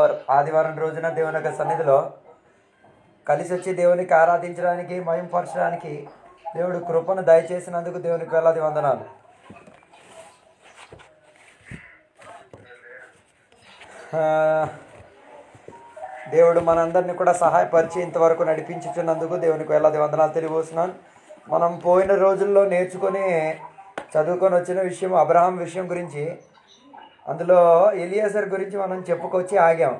ఆదివారం రోజున దేవుని యొక్క సన్నిధిలో కలిసి వచ్చి దేవునికి ఆరాధించడానికి మయంపరచడానికి దేవుడు కృపను దయచేసినందుకు దేవునికి వేలాది వందనాలు ఆ, దేవుడు మనందరినీ కూడా సహాయపరిచి ఇంతవరకు నడిపించుచున్నందుకు దేవునికి వేలాది వందనాలు తెలియబోతున్నాను మనం పోయిన రోజుల్లో నేర్చుకొని చదువుకొని వచ్చిన విషయం అబ్రహాం విషయం గురించి అందులో ఎలియాసర్ గురించి మనం చెప్పుకొచ్చి ఆగాం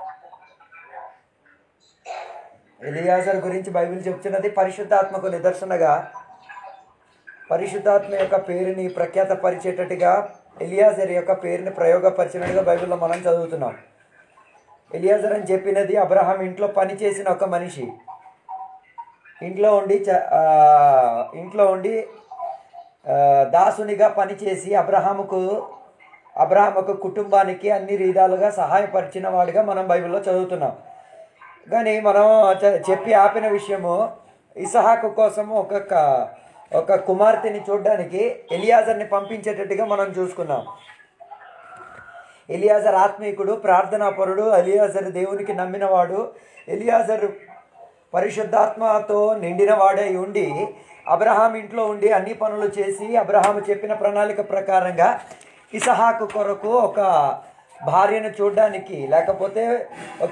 ఎలియాజర్ గురించి బైబిల్ చెప్తున్నది పరిశుద్ధాత్మకు నిదర్శనగా పరిశుద్ధాత్మ యొక్క పేరుని ప్రఖ్యాత పరిచేటట్టుగా ఎలియాజర్ యొక్క పేరుని ప్రయోగపరిచినట్టుగా బైబిల్లో మనం చదువుతున్నాం ఎలియాజర్ అని చెప్పినది అబ్రహాం ఇంట్లో పని చేసిన ఒక మనిషి ఇంట్లో ఉండి చ- ఆ, ఇంట్లో ఉండి ఆ, దాసునిగా పనిచేసి అబ్రహాముకు అబ్రహాముకు కుటుంబానికి అన్ని విధాలుగా సహాయపరిచిన వాడిగా మనం బైబిల్లో చదువుతున్నాం కానీ మనం చె- చెప్పి ఆపిన విషయము ఇసహాకు కోసం ఒక క- ఒక కుమార్తెని చూడడానికి ఎలియాజర్ని పంపించేటట్టుగా మనం చూసుకున్నాం ఎలియాజర్ ఆత్మీకుడు ప్రార్థనాపరుడు ఎలియాజర్ దేవునికి నమ్మినవాడు ఎలియాజర్ పరిశుద్ధాత్మతో నిండిన వాడై ఉండి అబ్రహాం ఇంట్లో ఉండి అన్ని పనులు చేసి అబ్రహాము చెప్పిన ప్రణాళిక ప్రకారంగా ఇసహాకు కొరకు ఒక భార్యను చూడడానికి లేకపోతే ఒక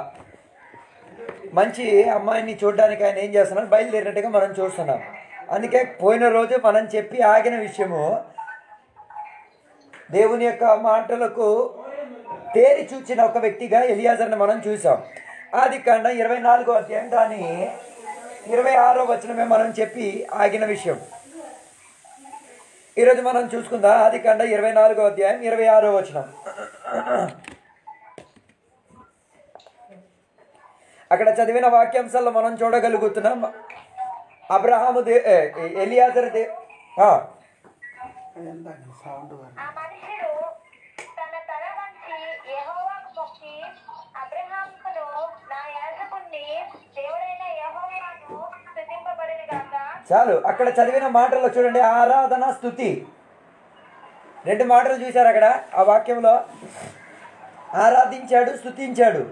మంచి అమ్మాయిని చూడడానికి ఆయన ఏం చేస్తున్నారు బయలుదేరినట్టుగా మనం చూస్తున్నాం అందుకే పోయిన రోజు మనం చెప్పి ఆగిన విషయము దేవుని యొక్క మాటలకు తేరి చూచిన ఒక వ్యక్తిగా ఎలియాజర్ని మనం చూసాం ఆది కాండ ఇరవై నాలుగో అధ్యాయం దాని ఇరవై ఆరో వచనమే మనం చెప్పి ఆగిన విషయం ఈరోజు మనం చూసుకుందాం ఆది కాండ ఇరవై నాలుగో అధ్యాయం ఇరవై ఆరో వచనం అక్కడ చదివిన వాక్యాంశాల్లో మనం చూడగలుగుతున్నాం అబ్రహాము దే ఏ, ఎలియాజర్ దే ఆ, ఆ మనుషుడు తన తల వంచి యెహోవాకు మొక్కి అబ్రహామును నా యాజకుణ్ణి దేవుడైన యెహోవాను స్తుతింపబడును గాక చాలు అక్కడ చదివిన మాటల్లో చూడండి ఆరాధన స్థుతి రెండు మాటలు చూశారు అక్కడ ఆ వాక్యంలో ఆరాధించాడు స్థుతించాడు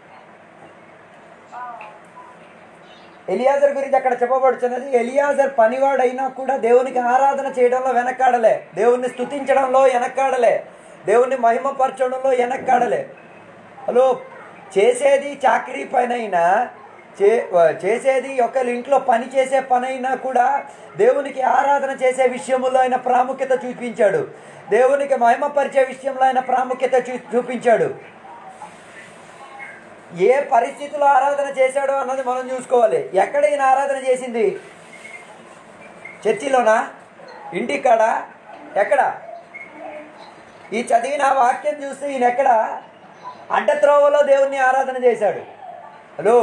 ఎలియాజర్ గురించి అక్కడ చెప్పబడుతున్నది ఎలియాజర్ పనివాడైనా కూడా దేవునికి ఆరాధన చేయడంలో వెనక్కాడలే దేవుణ్ణి స్థుతించడంలో వెనక్కాడలే దేవుణ్ణి మహిమపరచడంలో వెనక్కాడలే హలో చేసేది చాకరీ పనైనా చే చేసేది ఒకరి ఇంట్లో పని చేసే పనైనా కూడా దేవునికి ఆరాధన చేసే విషయంలో ఆయన ప్రాముఖ్యత చూపించాడు దేవునికి మహిమపరిచే విషయంలో ఆయన ప్రాముఖ్యత చూ చూపించాడు ఏ పరిస్థితిలో ఆరాధన చేశాడో అన్నది మనం చూసుకోవాలి ఎక్కడ ఈయన ఆరాధన చేసింది చర్చిలోనా ఇంటికాడ ఎక్కడ ఈ చదివిన వాక్యం చూస్తే ఈయన ఎక్కడ అడ్డత్రోవలో దేవుణ్ణి ఆరాధన చేశాడు హలో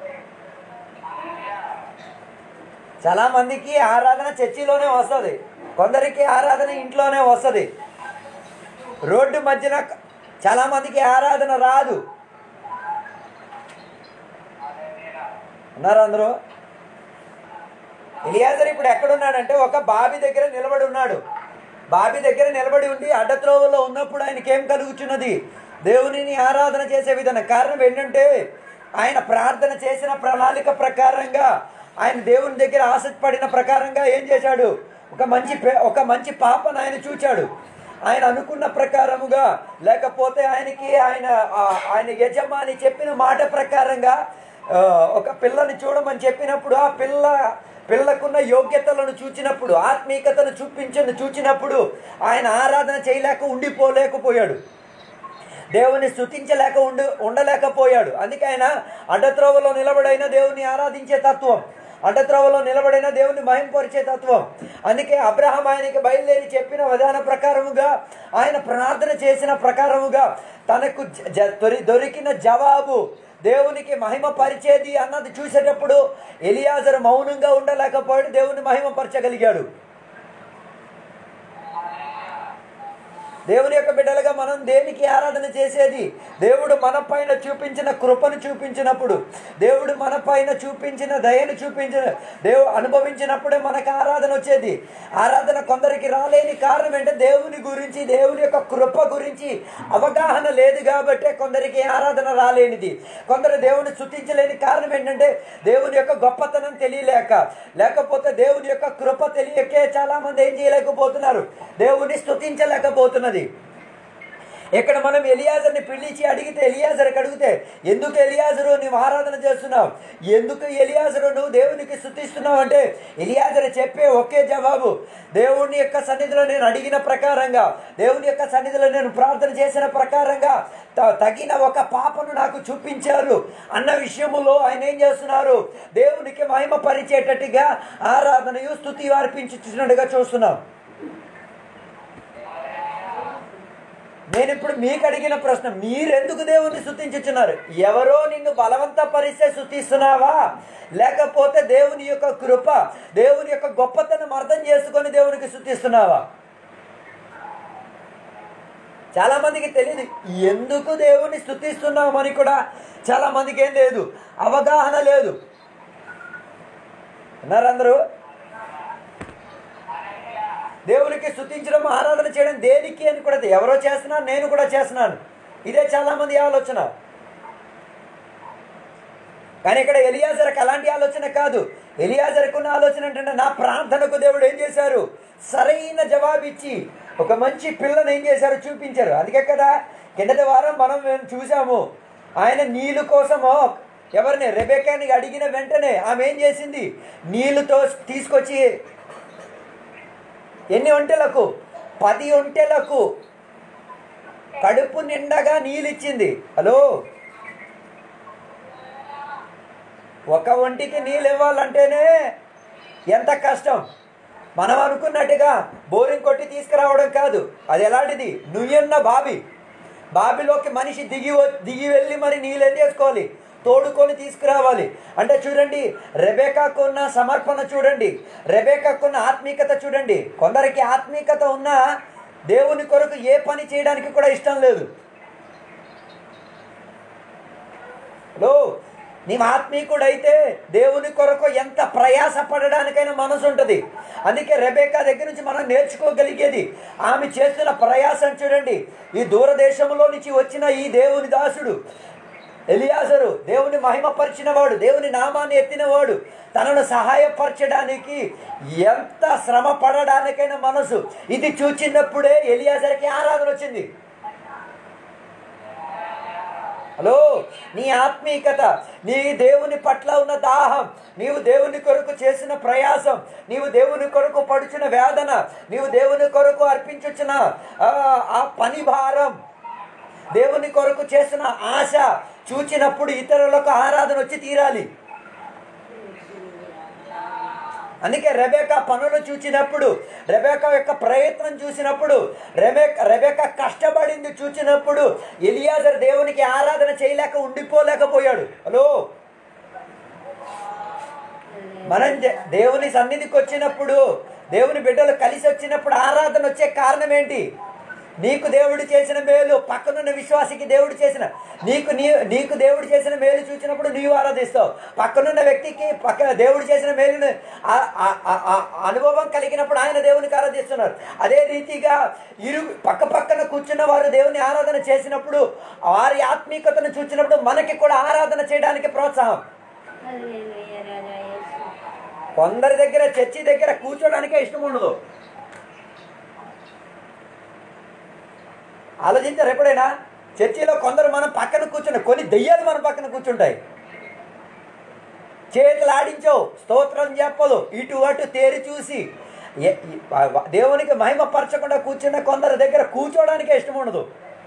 చాలా మందికి ఆరాధన చర్చిలోనే వస్తుంది కొందరికి ఆరాధన ఇంట్లోనే వస్తుంది రోడ్డు మధ్యన చాలా మందికి ఆరాధన రాదు ఉన్నారు అందరూ ఎలియాజర్ ఇప్పుడు ఎక్కడున్నాడంటే ఒక బావి దగ్గర నిలబడి ఉన్నాడు బావి దగ్గర నిలబడి ఉండి అడ్డత్రోవలో ఉన్నప్పుడు ఆయనకి ఏం కలుగుచున్నది దేవునిని ఆరాధన చేసే విధానం కారణం ఏంటంటే ఆయన ప్రార్థన చేసిన ప్రణాళిక ప్రకారంగా ఆయన దేవుని దగ్గర ఆసక్తిపడిన ప్రకారంగా ఏం చేశాడు ఒక మంచి పే- ఒక మంచి పాపను ఆయన చూచాడు ఆయన అనుకున్న ప్రకారముగా లేకపోతే ఆయనకి ఆయన ఆ- ఆయన యజమాని చెప్పిన మాట ప్రకారంగా ఆ, ఒక పిల్లని చూడమని చెప్పినప్పుడు ఆ పిల్ల పిల్లకున్న యోగ్యతలను చూచినప్పుడు ఆత్మీయతను చూపించని చూచినప్పుడు ఆయన ఆరాధన చేయలేక ఉండిపోలేకపోయాడు దేవుని స్థుతించలేక ఉండి ఉండలేకపోయాడు అందుకే ఆయన అడ్డత్రోవలో నిలబడైన దేవుని ఆరాధించే తత్వం అడ్డత్రోవలో నిలబడైన దేవుని మహింపరిచే తత్వం అందుకే అబ్రహం ఆయనకి బయలుదేరి చెప్పిన విధాన ప్రకారముగా ఆయన ప్రార్థన చేసిన ప్రకారముగా తనకు జ- జ- దొరి- దొరికిన జవాబు దేవునికి మహిమ పరిచేది అన్నది చూసేటప్పుడు ఎలియాజరు మౌనంగా ఉండలేకపోయాడు దేవుని మహిమ పరచగలిగాడు దేవుని యొక్క బిడ్డలుగా మనం దేనికి ఆరాధన చేసేది దేవుడు మన పైన చూపించిన కృపను చూపించినప్పుడు దేవుడు మన పైన చూపించిన దయను చూపించిన దేవు అనుభవించినప్పుడే మనకు ఆరాధన వచ్చేది ఆరాధన కొందరికి రాలేని కారణం ఏంటంటే దేవుని గురించి దేవుని యొక్క కృప గురించి అవగాహన లేదు కాబట్టే కొందరికి ఆరాధన రాలేనిది కొందరు దేవుని స్థుతించలేని కారణం ఏంటంటే దేవుని యొక్క గొప్పతనం తెలియలేక లేకపోతే దేవుని యొక్క కృప తెలియకే చాలా మంది ఏం చేయలేకపోతున్నారు దేవుని స్థుతించలేకపోతున్నది ఇక్కడ మనం ఎలియాజర్ని పిలిచి అడిగితే ఎలియాజర్కి అడిగితే ఎందుకు ఎలియాజరు నువ్వు ఆరాధన చేస్తున్నావు ఎందుకు ఎలియాజరు నువ్వు దేవునికి స్థుతిస్తున్నావు అంటే ఎలియాజరు చెప్పే ఒకే జవాబు దేవుని యొక్క సన్నిధిలో నేను అడిగిన ప్రకారంగా దేవుని యొక్క సన్నిధిలో నేను ప్రార్థన చేసిన ప్రకారంగా త- తగిన ఒక పాపను నాకు చూపించారు అన్న విషయములో ఆయన ఏం చేస్తున్నారు దేవునికి మహిమ పరిచేటట్టుగా ఆరాధనయు స్థుతి అర్పించుతున్నట్టుగా చూస్తున్నాం నేను ఇప్పుడు మీకు అడిగిన ప్రశ్న మీరెందుకు దేవుణ్ణి స్థుతించుచున్నారు ఎవరో నిన్ను బలవంత పరిస్తే స్థుతిస్తున్నావా లేకపోతే దేవుని యొక్క కృప దేవుని యొక్క గొప్పతనం అర్థం చేసుకొని దేవునికి స్థుతిస్తున్నావా చాలా మందికి తెలియదు ఎందుకు దేవుని స్థుతిస్తున్నామని కూడా చాలా మందికి ఏం లేదు అవగాహన లేదు ఉన్నారు అందరూ దేవునికి స్థుతించడం ఆరాధన చేయడం దేనికి అని కూడా తె- ఎవరో చేస్తున్నాను నేను కూడా చేస్తున్నాను ఇదే చాలా మంది ఆలోచన కానీ ఇక్కడ ఎలియాజర్కి అలాంటి ఆలోచన కాదు ఎలియాజర్కు ఉన్న ఆలోచన ఏంటంటే నా ప్రార్థనకు దేవుడు ఏం చేశారు సరైన జవాబు ఇచ్చి ఒక మంచి పిల్లని ఏం చేశారు చూపించారు అందుకే కదా కిందటి వారం మనం మేము చూసాము ఆయన నీళ్ళు కోసము ఎవరిని రెబెకాని అడిగిన వెంటనే ఆమె ఏం చేసింది నీళ్ళుతో తీసుకొచ్చి ఎన్ని ఒంటెలకు పది ఒంటెలకు కడుపు నిండగా నీళ్ళు ఇచ్చింది హలో ఒక ఒంటికి నీళ్ళు ఇవ్వాలంటేనే ఎంత కష్టం మనం అనుకున్నట్టుగా బోరింగ్ కొట్టి తీసుకురావడం కాదు అది ఎలాంటిది నుయ్యన్న బావి బావిలోకి మనిషి దిగి వ- దిగి వెళ్ళి మరి నీళ్ళు ఏం చేసుకోవాలి తోడుకొని తీసుకురావాలి అంటే చూడండి రెబేకాకున్న సమర్పణ చూడండి రెబేకాకున్న ఆత్మీకత చూడండి కొందరికి ఆత్మీకత ఉన్నా దేవుని కొరకు ఏ పని చేయడానికి కూడా ఇష్టం లేదు లో నీవు ఆత్మీకుడైతే దేవుని కొరకు ఎంత ప్రయాస పడడానికైనా మనసు ఉంటుంది అందుకే రెబేకా దగ్గర నుంచి మనం నేర్చుకోగలిగేది ఆమె చేస్తున్న ప్రయాసం చూడండి ఈ దూరదేశంలో నుంచి వచ్చిన ఈ దేవుని దాసుడు ఎలియాజరు దేవుని మహిమపరిచిన వాడు దేవుని నామాన్ని ఎత్తినవాడు తనను సహాయపరచడానికి ఎంత శ్రమ పడడానికైనా మనసు ఇది చూచినప్పుడే ఎలియాజర్కి ఆరాధన వచ్చింది హలో నీ ఆత్మీయత నీ దేవుని పట్ల ఉన్న దాహం నీవు దేవుని కొరకు చేసిన ప్రయాసం నీవు దేవుని కొరకు పడుచున్న వేదన నీవు దేవుని కొరకు అర్పించుచున్న ఆ, ఆ పని భారం దేవుని కొరకు చేసిన ఆశ చూచినప్పుడు ఇతరులకు ఆరాధన వచ్చి తీరాలి అందుకే రెబేక పనులు చూచినప్పుడు రెబేక యొక్క ప్రయత్నం చూసినప్పుడు రెబేక రెబేక కష్టపడింది చూచినప్పుడు ఎలియాజర్ దేవునికి ఆరాధన చేయలేక ఉండిపోలేకపోయాడు హలో మనం జ- దేవుని సన్నిధికి వచ్చినప్పుడు దేవుని బిడ్డలు కలిసి వచ్చినప్పుడు ఆరాధన వచ్చే కారణం ఏంటి నీకు దేవుడు చేసిన మేలు పక్కనున్న విశ్వాసికి దేవుడు చేసిన నీకు నీ నీకు దేవుడు చేసిన మేలు చూసినప్పుడు నీవు ఆరాధిస్తావు పక్కనున్న వ్యక్తికి పక్కన దేవుడు చేసిన మేలును ఆ- ఆ- ఆ- ఆ అనుభవం కలిగినప్పుడు ఆయన దేవునికి ఆరాధిస్తున్నారు అదే రీతిగా ఇరు పక్క పక్కన కూర్చున్న వారు దేవుని ఆరాధన చేసినప్పుడు వారి ఆత్మీయతను చూసినప్పుడు మనకి కూడా ఆరాధన చేయడానికి ప్రోత్సాహం హల్లెలూయా రాజా యేసు కొందరి దగ్గర చర్చి దగ్గర కూర్చోడానికే ఇష్టం ఉండదు ఆలోచించారు ఎప్పుడైనా చర్చిలో కొందరు మనం పక్కన కూర్చుని కొన్ని దెయ్యాలు మన పక్కన కూర్చుంటాయి చేతులు ఆడించవు స్తోత్రం చెప్పదు ఇటు అటు తేరి చూసి ఎ- ఈ- వ- దేవునికి మహిమ పరచకుండా కూర్చున్న కొందరి దగ్గర కూర్చోడానికే ఇష్టం ఉండదు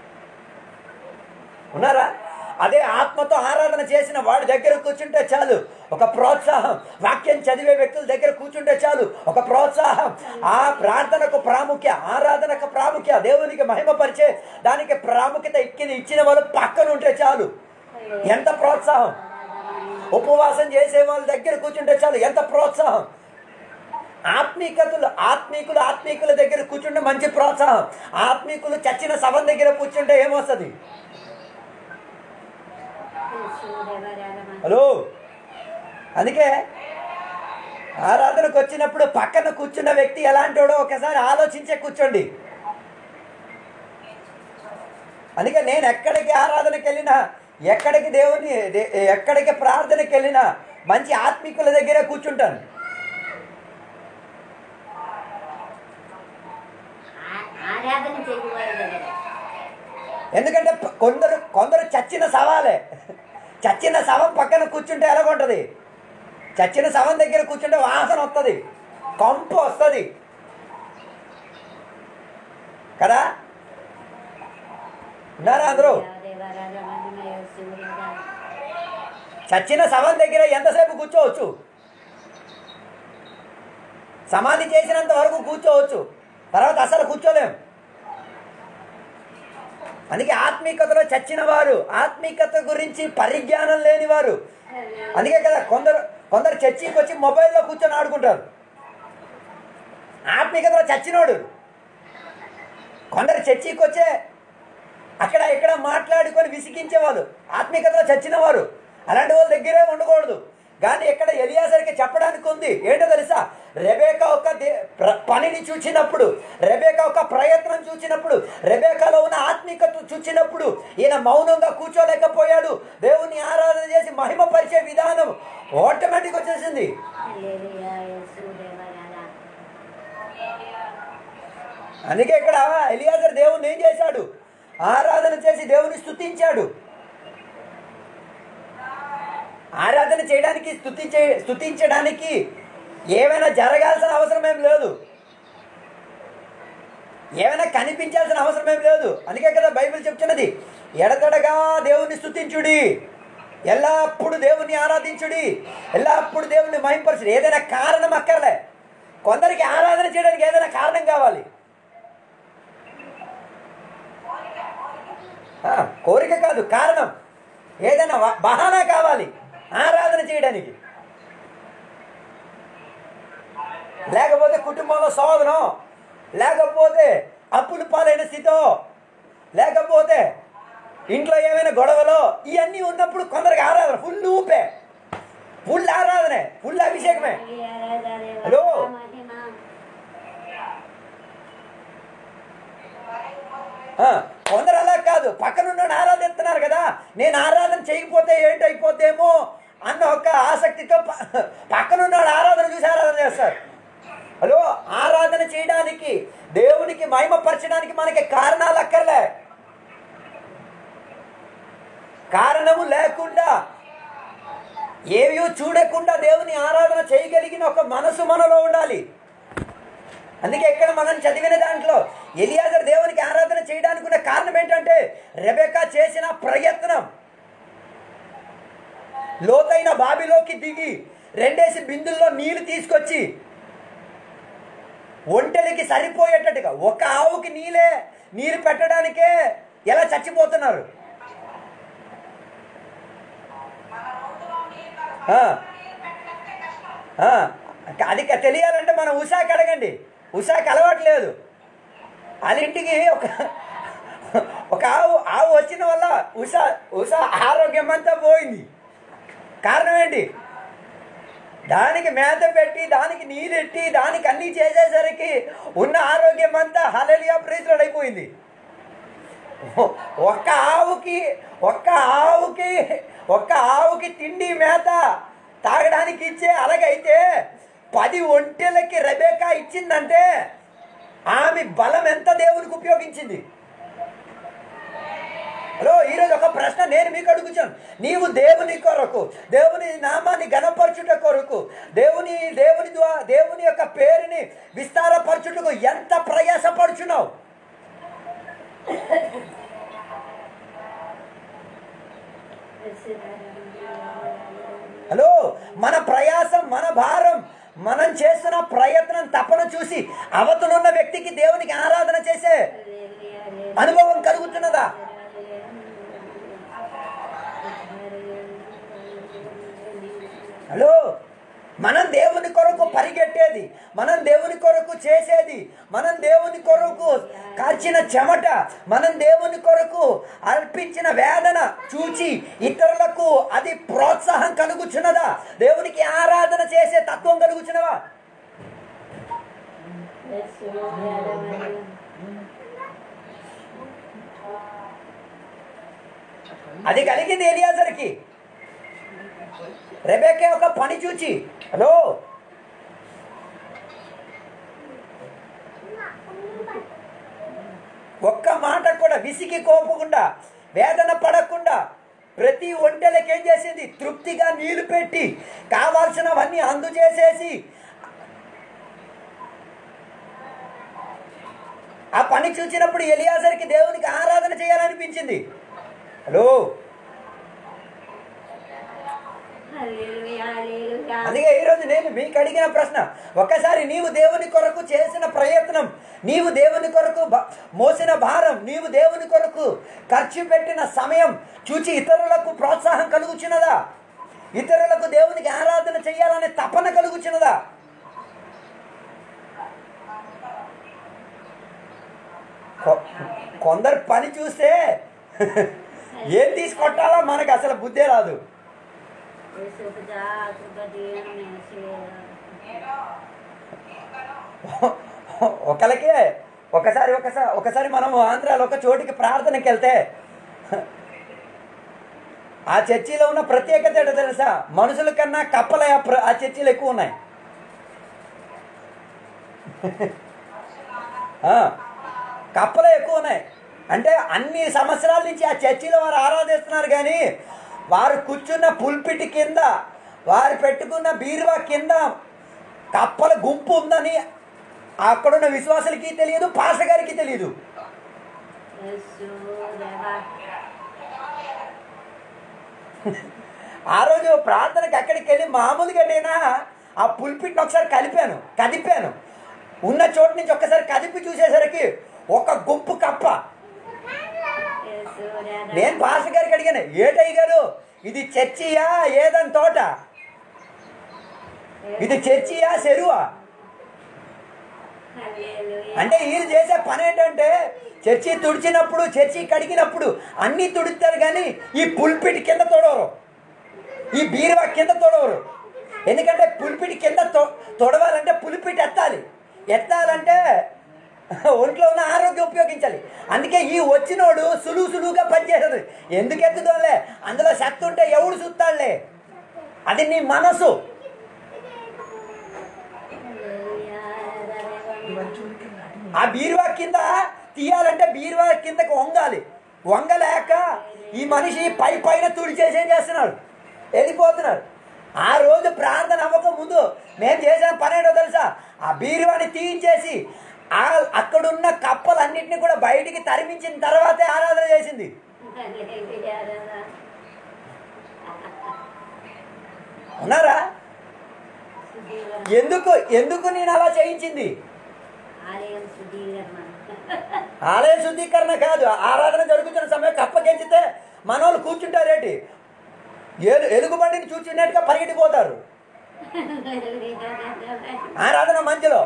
ఉన్నారా అదే ఆత్మతో ఆరాధన చేసిన వాడి దగ్గర కూర్చుంటే చాలు ఒక ప్రోత్సాహం వాక్యం చదివే వ్యక్తుల దగ్గర కూర్చుంటే చాలు ఒక ప్రోత్సాహం ఆ ప్రార్థనకు ప్రాముఖ్య ఆరాధనకు ప్రాముఖ్య దేవునికి మహిమపరిచే దానికి ప్రాముఖ్యత ఎక్కిన ఇచ్చిన వాళ్ళు పక్కన ఉంటే చాలు ఎంత ప్రోత్సాహం ఉపవాసం చేసే వాళ్ళ దగ్గర కూర్చుంటే చాలు ఎంత ప్రోత్సాహం ఆత్మీకతలు ఆత్మీకులు ఆత్మీకుల దగ్గర కూర్చుంటే మంచి ప్రోత్సాహం ఆత్మీకులు చచ్చిన శవం దగ్గర కూర్చుంటే ఏమొస్తుంది హలో అందుకే ఆరాధనకు వచ్చినప్పుడు పక్కన కూర్చున్న వ్యక్తి ఎలాంటోడో ఒకసారి ఆలోచించే కూర్చోండి అందుకే నేను ఎక్కడికి ఆరాధనకి వెళ్ళినా ఎక్కడికి దేవుని దే- ఎక్కడికి ప్రార్థనకి వెళ్ళినా మంచి ఆత్మికుల దగ్గరే కూర్చుంటాను ఆ- ఆరాధన చేయవారు దగ్గర ఎందుకంటే ప- కొందరు కొందరు చచ్చిన సవాలే చచ్చిన శవం పక్కన కూర్చుంటే ఎలాగుంటుంది చచ్చిన శవం దగ్గర కూర్చుంటే వాసన వస్తుంది కంపు వస్తుంది కదా ఉన్నారా అందరూ చచ్చిన శవం దగ్గర ఎంతసేపు కూర్చోవచ్చు సమాధి చేసినంత వరకు కూర్చోవచ్చు తర్వాత అసలు కూర్చోలేం అందుకే ఆత్మీకతలో చచ్చిన వారు ఆత్మీకత గురించి పరిజ్ఞానం లేని వారు అందుకే కదా కొందరు కొందరు చర్చికి వచ్చి మొబైల్లో కూర్చొని ఆడుకుంటారు ఆత్మీకతలో చచ్చినోడు కొందరు చర్చికి వచ్చే అక్కడ ఇక్కడ మాట్లాడుకొని విసిగించేవాళ్ళు ఆత్మీకతలో చచ్చినవారు అలాంటి వాళ్ళ దగ్గరే ఉండకూడదు కానీ ఇక్కడ ఎలియాసరికి చెప్పడానికి ఉంది ఏంటో తెలుసా రెబేక ఒక దే- ప్ర- పనిని చూచినప్పుడు రెబేక ఒక ప్రయత్నం చూచినప్పుడు రెబేకాలో ఉన్న ఆత్మీకత చూచినప్పుడు ఈయన మౌనంగా కూర్చోలేకపోయాడు దేవుని ఆరాధన చేసి మహిమపరిచే విధానం ఆటోమేటిక్ వచ్చేసింది అందుకే ఇక్కడ ఎలియాజర్ దేవుని ఏం చేశాడు ఆరాధన చేసి దేవుని స్తుతించాడు ఆరాధన చేయడానికి స్తుతించే స్తుతించడానికి ఏమైనా జరగాల్సిన అవసరం ఏం లేదు ఏమైనా కనిపించాల్సిన అవసరం ఏం లేదు అందుకే కదా బైబిల్ చెప్తున్నది ఎడతడగా దేవుని స్తుతించుడి ఎల్లప్పుడు దేవుని ఆరాధించుడి ఎల్లప్పుడు దేవుని మహింపరచుడి ఏదైనా కారణం అక్కర్లే కొందరికి ఆరాధన చేయడానికి ఏదైనా కారణం కావాలి ఆ, కోరిక కాదు కారణం ఏదైనా వ- బహానా కావాలి ఆరాధన చేయడానికి లేకపోతే కుటుంబంలో శోధనం లేకపోతే అప్పులు పాలైన స్థితో లేకపోతే ఇంట్లో ఏమైనా గొడవలో ఇవన్నీ ఉన్నప్పుడు కొందరికి ఆరాధన ఫుల్ ఊపే ఫుల్ ఆరాధనే ఫుల్ అభిషేకమే హలో. ఆ, కొందరు అలా కాదు పక్కనున్న ఆరాధిస్తున్నారు కదా నేను ఆరాధన చేయకపోతే ఏంటైపోద్దేమో అన్న ఒక ఆసక్తితో ప- పక్కనున్న ఆరాధన చూసి ఆరాధన చేస్తారు హలో ఆరాధన చేయడానికి దేవునికి మహిమపరచడానికి మనకి కారణాలు అక్కర్లే కారణము లేకుండా ఏవి చూడకుండా దేవుని ఆరాధన చేయగలిగిన ఒక మనసు మనలో ఉండాలి అందుకే ఇక్కడ మనం చదివిన దాంట్లో ఎలియాజర్ దేవునికి ఆరాధన చేయడానికి ఉన్న కారణం ఏంటంటే రెబెకా చేసిన ప్రయత్నం లోతైన బావిలోకి దిగి రెండేసి బిందుల్లో నీళ్లు తీసుకొచ్చి ఒంటెలకి సరిపోయేటట్టుగా ఒక ఆవుకి నీళ్ళే నీరు పెట్టడానికే ఎలా చచ్చిపోతున్నారు ఆ. ఆ. అది క- తెలియాలంటే మనం ఉషాకి అడగండి ఉషాకి అలవాట్లేదు వాళ్ళ ఇంటికి ఒక ఒక ఆవు ఆవు వచ్చిన వల్ల ఉషా ఉషా ఆరోగ్యం అంతా పోయింది కారణం ఏంటి దానికి మేత పెట్టి దానికి నీరెట్టి దానికి అన్నీ చేసేసరికి ఉన్న ఆరోగ్యం అంతా హలలియా ప్రీతులు అయిపోయింది ఒక్క ఆవుకి ఒక్క ఆవుకి ఒక్క ఆవుకి తిండి మేత తాగడానికి ఇచ్చే అలాగైతే పది ఒంటెలకి రెబేకా ఇచ్చిందంటే ఆమె బలం ఎంత దేవునికి ఉపయోగించింది హలో ఈరోజు ఒక ప్రశ్న నేను మీకు అడుగుచాను నీవు దేవుని కొరకు దేవుని నామాన్ని గణపరచుట కొరకు దేవుని దేవుని ద్వారా దేవుని యొక్క పేరుని విస్తారపరచుటకు ఎంత ప్రయాసపడుచున్నావు హలో మన ప్రయాసం మన భారం మనం చేస్తున్న ప్రయత్నం తపన చూసి అవతలున్న వ్యక్తికి దేవునికి ఆరాధన చేసే అనుభవం కలుగుతున్నదా హలో మనం దేవుని కొరకు పరిగెట్టేది మనం దేవుని కొరకు చేసేది మనం దేవుని కొరకు కార్చిన చెమట మనం దేవుని కొరకు అర్పించిన వేదన చూచి ఇతరులకు అది ప్రోత్సాహం కలుగుచున్నదా దేవునికి ఆరాధన చేసే తత్వం కలుగుచున్నవా యేసు ఆరాధన అది కలిగింది ఎలియాజర్కి రెబేకే ఒక పని చూచి హలో ఒక్క మాట కూడా విసిగి కోపకుండా వేదన పడకుండా ప్రతి ఒంటెలకి ఏం చేసింది తృప్తిగా నీళ్లు పెట్టి కావాల్సినవన్నీ అందజేసేసి ఆ పని చూసినప్పుడు ఎలియాజర్కి దేవునికి ఆరాధన చేయాలనిపించింది హలో హల్లెలూయా హల్లెలూయా అందుకే ఈరోజు నేను మీకు అడిగిన ప్రశ్న ఒకసారి నీవు దేవుని కొరకు చేసిన ప్రయత్నం నీవు దేవుని కొరకు బ- మోసిన భారం నీవు దేవుని కొరకు ఖర్చు పెట్టిన సమయం చూచి ఇతరులకు ప్రోత్సాహం కలుగుచున్నదా ఇతరులకు దేవునికి ఆరాధన చేయాలనే తపన కలుగుచున్నదా కొ- కొందరు పని చూస్తే ఏం తీసుకొట్టాలో మనకు అసలు బుద్ధే రాదు యేసు పితా కృపదీన యేసు ఒకరికే ఒకసారి ఒకసారి ఒకసారి మనం ఆంధ్రాలో ఒక చోటికి ప్రార్థనకి వెళ్తే ఆ చర్చిలో ఉన్న ప్రత్యేకత ఏంటో తెలుసా మనుషుల కన్నా కప్పల ఆ ప్ర- ఆ చర్చిలు ఎక్కువ ఉన్నాయి ఆ, కప్పలు ఎక్కువ ఉన్నాయి అంటే అన్ని సంవత్సరాల నుంచి ఆ చర్చిలో వారు ఆరాధిస్తున్నారు కానీ వారు కూర్చున్న పుల్పిటి కింద వారు పెట్టుకున్న బీరువా కింద కప్పల గుంపు ఉందని అక్కడున్న విశ్వాసులకి తెలియదు పాస గారికి తెలియదు యేసు దేవా ఆ రోజు ప్రార్థనకి అక్కడికి వెళ్ళి మామూలుగా నేనా ఆ పుల్పిట్ని ఒకసారి కలిపాను కదిపాను ఉన్న చోటు నుంచి ఒక్కసారి కదిపి చూసేసరికి ఒక గుంపు కప్ప యేసు దేవా నేను పాస్ గారికి అడిగాను ఏటయ్య గారు ఇది చర్చియా ఏదని తోట ఇది చర్చియా చెరువా హల్లెలూయా అంటే వీళ్ళు చేసే పని ఏంటంటే చర్చి తుడిచినప్పుడు చర్చి కడిగినప్పుడు అన్నీ తుడుస్తారు కానీ ఈ పుల్పిటి కింద తొడవరు ఈ బీరువా కింద తొడవరు ఎందుకంటే పులిపిటి కింద తొ- తొడవాలంటే పులిపిటి ఎత్తాలి ఎత్తాలంటే ఒంట్లో ఉన్న ఆరోగ్యం ఉపయోగించాలి అందుకే ఈ వచ్చినోడు సులువు సులువుగా పనిచేసేది ఎందుకు ఎత్తుదోలే అందులో శక్తి ఉంటే ఎవడు చూస్తాడులే అది నీ మనసు హల్లెలూయా దేవా ఆ బీరువా కింద తీయాలంటే బీరువా కిందకి వంగాలి వంగలేక ఈ మనిషి పై పైన తుడిచేసి ఏం చేస్తున్నాడు వెళ్ళిపోతున్నాడు ఆ రోజు ప్రార్థన అవ్వక ముందు మేము చేసిన పని ఏంటో తెలుసా ఆ బీరువాని తీయించేసి ఆ అక్కడున్న కప్పలన్నింటినీ కూడా బయటికి తరిమించిన తర్వాతే ఆరాధన చేసింది హల్లెలూయా దేవా ఉన్నారా సుధీవర ఎందుకు ఎందుకు నేను అలా చేయించింది ఆలయం సుధీవరణ ఆలయ శుద్ధీకరణ కాదు ఆరాధన జరుగుతున్న సమయం కప్పకెంచితే మనోళ్ళు కూర్చుంటారేంటి ఎలు ఎలుగుబండిని చూచినట్టుగా పరిగెట్టిపోతారు ఆరాధన మధ్యలో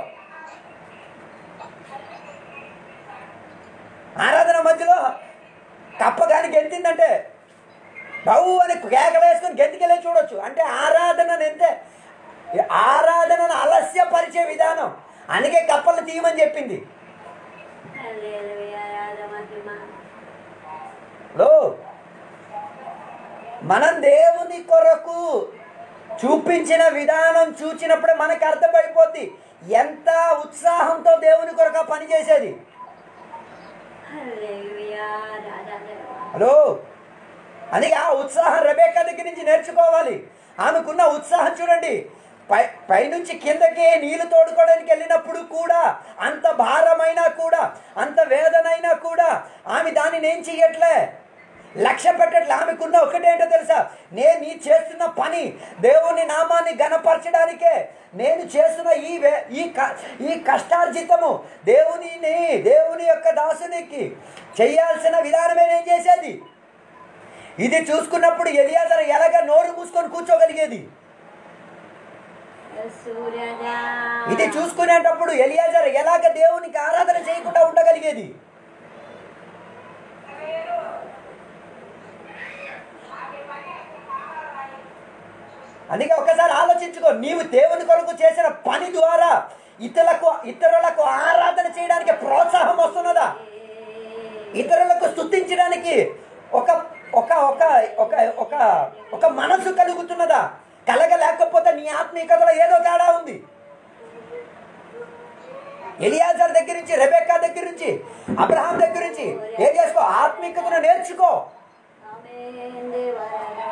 ఆరాధన మధ్యలో కప్ప కానీ గెంతిందంటే బహు అని కేకలు వేసుకొని గెంతికెళ్ళే చూడొచ్చు అంటే ఆరాధనను ఎంతే ఆరాధనను అలస్యపరిచే విధానం అందుకే కప్పలు తీయమని చెప్పింది హల్లెలూయా రాజమహిమ లో మనం దేవుని కొరకు చూపించిన విధానం చూచినప్పుడే మనకు అర్థమైపోద్ది ఎంత ఉత్సాహంతో దేవుని కొరకు ఆ పని చేసేది హల్లెలూయా రాజాదేవా హలో అందుకే ఆ ఉత్సాహం రెబేకా దగ్గర నుంచి నేర్చుకోవాలి ఆమెకున్న ఉత్సాహం చూడండి పై పైనుంచి కిందకి నీళ్లు తోడుకోవడానికి వెళ్ళినప్పుడు కూడా అంత భారమైనా కూడా అంత వేదనైనా కూడా ఆమె దానిని ఏం చెయ్యట్లే లక్ష్య పెట్టట్లే ఆమెకున్న ఒకటేంటో తెలుసా నేను ఈ చేస్తున్న పని దేవుని నామాన్ని గణపరచడానికే నేను చేస్తున్న ఈ వే- ఈ క- ఈ కష్టార్జితము దేవునిని దేవుని యొక్క దాసునికి చేయాల్సిన విధానమే నేను చేసేది ఇది చూసుకున్నప్పుడు ఎలియాజర్ ఎలాగ నోరు మూసుకొని కూర్చోగలిగేది సూర్యదా ఇది చూసుకునేటప్పుడు ఎలియాజర్ ఎలాగ దేవునికి ఆరాధన చేయకుండా ఉండగలిగేది అందుకే ఒక్కసారి ఆలోచించుకో నీవు దేవుని కొరకు చేసిన పని ద్వారా ఇతరులకు ఇతరులకు ఆరాధన చేయడానికి ప్రోత్సాహం వస్తున్నదా ఇతరులకు స్తుతించడానికి ఒక ఒక ఒక ఒక ఒక ఒక మనసు కలుగుతున్నదా కలగలేకపోతే నీ ఆత్మీయతలో ఏదో తేడా ఉంది ఎలియాజర్ దగ్గర నుంచి రెబెక్కా దగ్గర నుంచి అబ్రహాం దగ్గర నుంచి ఏం చేసుకో ఆత్మీయతను నేర్చుకో ఆమేన్ దేవరాజా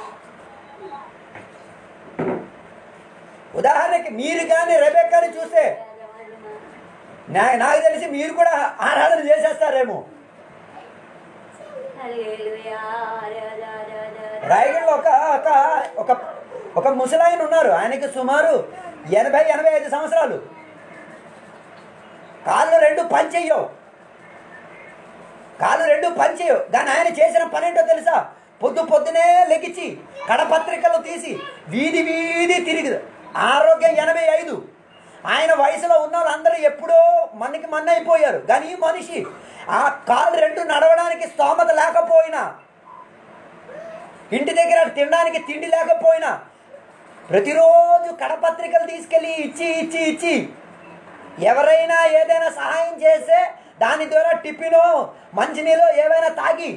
ఉదాహరణకి మీరు కానీ రెబెక్కాని చూస్తే నా నాకు తెలిసి మీరు కూడా ఆరాధన చేసేస్తారేమో హల్లెలూయా రాజా రాజా రాయగఢలో ఒక ఒక ఒక ఒక ముసలాయన ఉన్నారు ఆయనకి సుమారు ఎనభై ఎనభై ఐదు సంవత్సరాలు కాళ్ళు రెండు పనిచేయవు కాళ్ళు రెండు పనిచేయవు కానీ ఆయన చేసిన పని ఏంటో తెలుసా పొద్దు పొద్దునే లెగిచి కడపత్రికలు తీసి వీధి వీధి తిరిగి ఆరోగ్యం ఎనభై ఐదు ఆయన వయసులో ఉన్న వాళ్ళందరూ ఎప్పుడో మనకి మన్నైపోయారు కానీ ఈ మనిషి ఆ కాళ్ళు రెండు నడవడానికి స్తోమత లేకపోయినా ఇంటి దగ్గర తినడానికి తిండి లేకపోయినా ప్రతిరోజు కడపత్రికలు తీసుకెళ్ళి ఇచ్చి ఇచ్చి ఇచ్చి ఎవరైనా ఏదైనా సహాయం చేస్తే దాని ద్వారా టిఫినో మంచినీళ్ళు ఏవైనా తాగి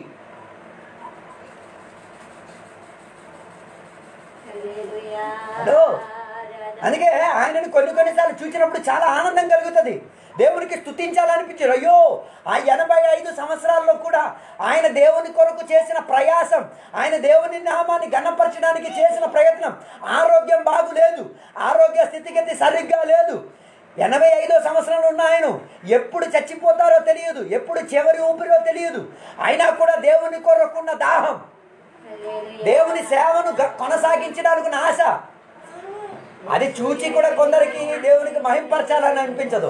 హల్లెలూయా హలో. రాజా అందుకే ఆయనను కొన్ని కొన్నిసార్లు చూసినప్పుడు చాలా ఆనందం కలుగుతుంది దేవునికి స్తుతించాలనిపించారు అయ్యో ఆ ఎనభై ఐదు సంవత్సరాల్లో కూడా ఆయన దేవుని కొరకు చేసిన ప్రయాసం ఆయన దేవుని నామాన్ని గణపరచడానికి చేసిన ప్రయత్నం ఆరోగ్యం బాగులేదు ఆరోగ్య స్థితిగతి సరిగ్గా లేదు ఎనభై ఐదో సంవత్సరంలో ఉన్న ఆయన ఎప్పుడు చచ్చిపోతారో తెలియదు ఎప్పుడు చివరి ఊపిరో తెలియదు అయినా కూడా దేవుని కొరకున్న దాహం హల్లెలూయా దేవుని సేవను గ- కొనసాగించడానికి ఉన్న ఆశ అది చూచి కూడా కొందరికి దేవునికి మహింపరచాలని అనిపించదు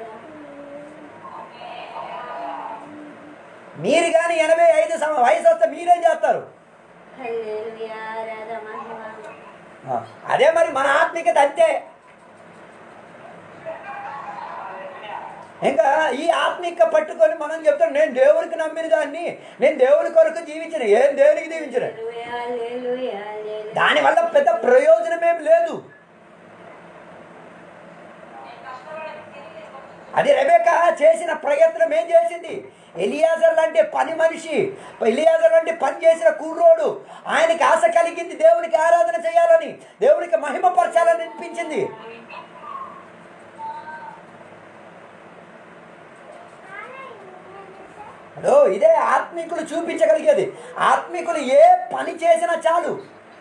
మీరు కానీ ఎనభై ఐదు సం- వయసు వస్తే మీరేం చేస్తారు హల్లెలూయా రాజా మహిమ ఆ, అదే మరి మన ఆత్మికత అంతే ఇంకా ఈ ఆత్మిక పట్టుకొని మనం చెప్తాం నేను దేవునికి నమ్మిన దాన్ని నేను దేవుని కొరకు జీవించిన ఏం దేవునికి జీవించిన హల్లెలూయా హల్లెలూయా హల్లెలూయా దానివల్ల పెద్ద ప్రయోజనం ఏం లేదు అది రెబేక చేసిన ప్రయత్నం ఏం చేసింది ఎలియాజర్ లాంటి పని మనిషి ఎలియాజర్ లాంటి పని చేసిన కూర్రోడు ఆయనకి ఆశ కలిగింది దేవునికి ఆరాధన చేయాలని దేవునికి మహిమపరచాలని అనిపించింది హలో ఇదే ఆత్మికులు చూపించగలిగేది ఆత్మికులు ఏ పని చేసినా చాలు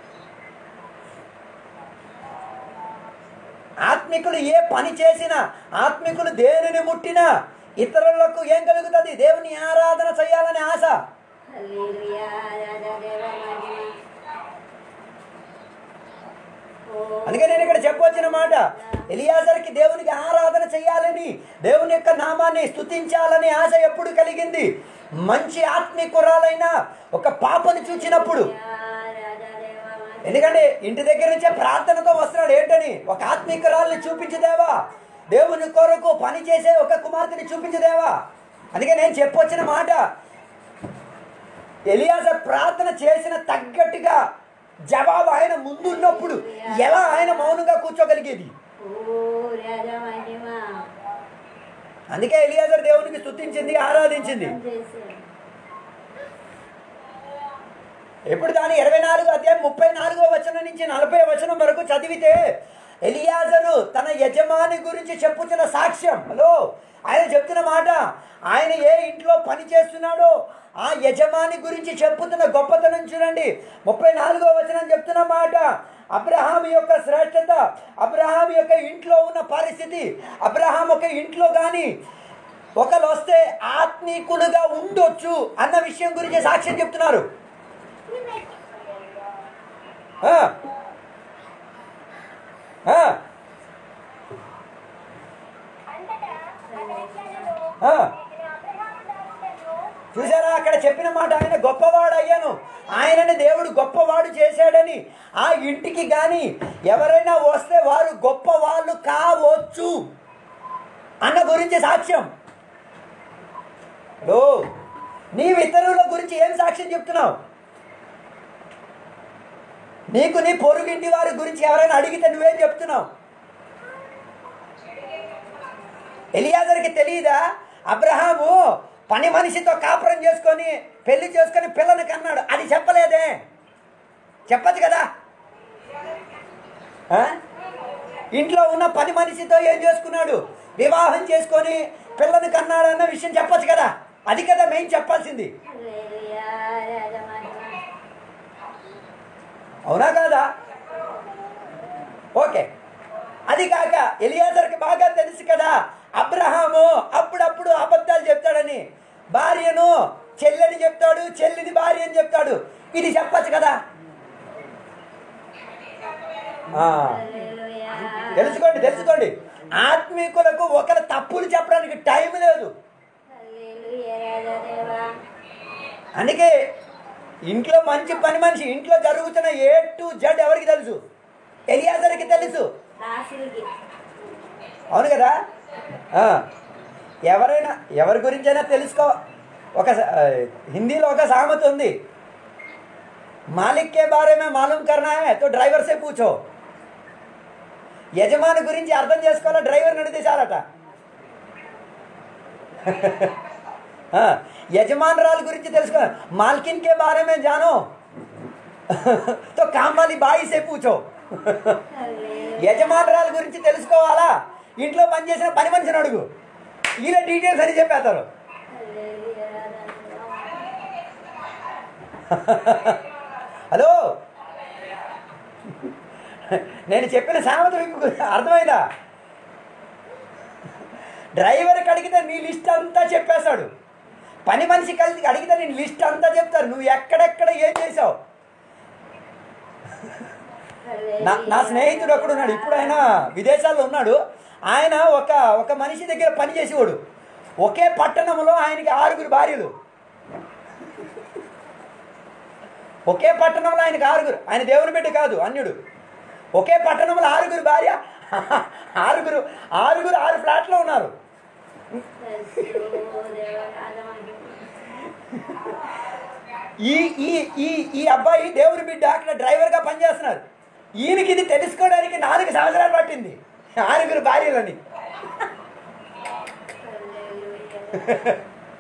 ఆత్మికులు ఏ పని చేసినా ఆత్మికులు దేనిని ముట్టినా ఇతరులకు ఏం కలుగుతుంది దేవుని ఆరాధన చేయాలనే ఆశ హల్లెలూయా రాజా దేవ మహిమ ఓ అందుకే నేను ఇక్కడ చెప్పొచ్చిన మాట ఎలియాజర్కి దేవునికి ఆరాధన చేయాలని దేవుని యొక్క నామాన్ని స్తుతించాలని ఆశ ఎప్పుడు కలిగింది మంచి ఆత్మికురాలైన ఒక పాపను చూచినప్పుడు రాజా దేవ మహిమ ఎందుకంటే ఇంటి దగ్గర నుంచే ప్రార్థనతో వస్తున్నాడు ఏంటని ఒక ఆత్మీకరాల్ని చూపించదేవా దేవుని కొరకు పని చేసే ఒక కుమార్తెని చూపించదేవా అందుకే నేను చెప్పొచ్చిన మాట ఎలియాజర్ ప్రార్థన చేసిన తగ్గట్టుగా జవాబు ఆయన ముందున్నప్పుడు ఎలా ఆయన మౌనంగా కూర్చోగలిగేది ఓ రాజా మహిమ అందుకే ఎలియాజర్ దేవునికి స్తుతించింది ఆరాధించింది చేశారు ఎప్పుడు దాని ఇరవై నాలుగు అధ్యాయం ముప్పై నాలుగో వచనం నుంచి నలభై వచనం వరకు చదివితే ఎలియాజరు తన యజమాని గురించి చెప్పుతున్న సాక్ష్యం హలో ఆయన చెప్తున్న మాట ఆయన ఏ ఇంట్లో పని చేస్తున్నాడో ఆ యజమాని గురించి చెప్పుతున్న గొప్పతనం చూడండి ముప్పై నాలుగో వచనం చెప్తున్న మాట అబ్రహాం యొక్క శ్రేష్టత అబ్రహాం యొక్క ఇంట్లో ఉన్న పరిస్థితి అబ్రహాం ఒక ఇంట్లో కానీ ఒకరు వస్తే ఆత్మీకులుగా ఉండొచ్చు అన్న విషయం గురించి సాక్ష్యం చెప్తున్నారు ఆ. ఆ. అంతటా అతనిట్లను ఆ. నేను అబ్రహాము దాసుడను చూసారా అక్కడ చెప్పిన మాట ఆయన గొప్పవాడు అయ్యాను ఆయనని ఎందుకంటే దేవుడు గొప్పవాడు చేశాడని ఆ ఇంటికి కానీ ఎవరైనా వస్తే వారు గొప్పవాళ్ళు కావచ్చు అన్న గురించి సాక్ష్యం లో నీవు ఇతరుల గురించి ఏం సాక్ష్యం చెప్తున్నావు నీకు నీ పొరుగింటి వారి గురించి ఎవరైనా అడిగితే నువ్వేం చెప్తున్నావు ఎలియాజర్కి తెలియదా అబ్రహాము పని మనిషితో కాపురం చేసుకొని పెళ్లి చేసుకొని పిల్లని కన్నాడు అది చెప్పలేదే చెప్పదు కదా ఆ? ఇంట్లో ఉన్న పని మనిషితో ఏం చేసుకున్నాడు వివాహం చేసుకొని పిల్లని కన్నాడు అన్న విషయం చెప్పొచ్చు కదా అది కదా మెయిన్ చెప్పాల్సింది హల్లెలూయా రాజా మహిమ అవునా కాదా ఓకే అది కాక ఎలియాజర్కి బాగా తెలుసు కదా అబ్రహాము అప్పుడప్పుడు అబద్ధాలు చెప్తాడని భార్యను చెల్లెని చెప్తాడు చెల్లిని భార్య అని చెప్తాడు ఇది చెప్పచ్చు కదా ఆ, హల్లెలూయా తెలుసుకోండి తెలుసుకోండి ఆత్మీకులకు ఒకరి తప్పులు చెప్పడానికి టైం లేదు హల్లెలూయా రాజా దేవా అందుకే ఇంట్లో మంచి పని మనిషి ఇంట్లో జరుగుతున్న ఏ టు జడ్ ఎవరికి తెలుసు ఎలియాజర్కి తెలుసు దాసులకి అవును కదా ఆ, ఎవరైనా ఎవరి గురించైనా తెలుసుకో ఒక స- ఆ, హిందీలో ఒక సామెత ఉంది మాలిక్ కే బారే మే మాలూమ్ కర్నా హై తో డ్రైవర్ సే పూచో యజమాని గురించి అర్థం చేసుకోవాలా డ్రైవర్ నడితే చాలట ఆ, యజమానురాలు గురించి తెలుసుకో మాల్కిన్ కే బారే మే జానో తో కామాలి బాయి సే పూచో హల్లెలూయా యజమానురాల గురించి తెలుసుకోవాలా ఇంట్లో పనిచేసిన పని మనిషిని అడుగు ఈయన డీటెయిల్స్ అని చెప్పేస్తారు హల్లెలూయా రాజా దేవా హలో నేను చెప్పిన సామెత మీకు అర్థమైందా డ్రైవర్కి అడిగితే నీ లిస్ట్ అంతా చెప్పేశాడు పని మనిషి కలిసి అడిగితే నేను లిస్ట్ అంతా చెప్తారు నువ్వు ఎక్కడెక్కడ ఏం చేసావు నా నా స్నేహితుడు ఒకడు ఉన్నాడు ఇప్పుడు ఆయన విదేశాల్లో ఉన్నాడు ఆయన ఒక ఒక మనిషి దగ్గర పని చేసేవాడు ఒకే పట్టణంలో ఆయనకి ఆరుగురు భార్యలు ఒకే పట్టణంలో ఆయనకి ఆరుగురు ఆయన దేవుని బిడ్డ కాదు అన్యుడు ఒకే పట్టణంలో ఆరుగురు భార్య ఆరుగురు ఆరుగురు ఆరు ఫ్లాట్లో ఉన్నారు దేవా రాజా మహిమ ఈ ఈ ఈ ఈ అబ్బాయి దేవుని బిడ్డ అక్కడ డ్రైవర్గా పనిచేస్తున్నారు ఈయనకి ఇది తెలుసుకోవడానికి నాలుగు సంవత్సరాలు పట్టింది ఆరుగురు భార్యలని హల్లెలూయా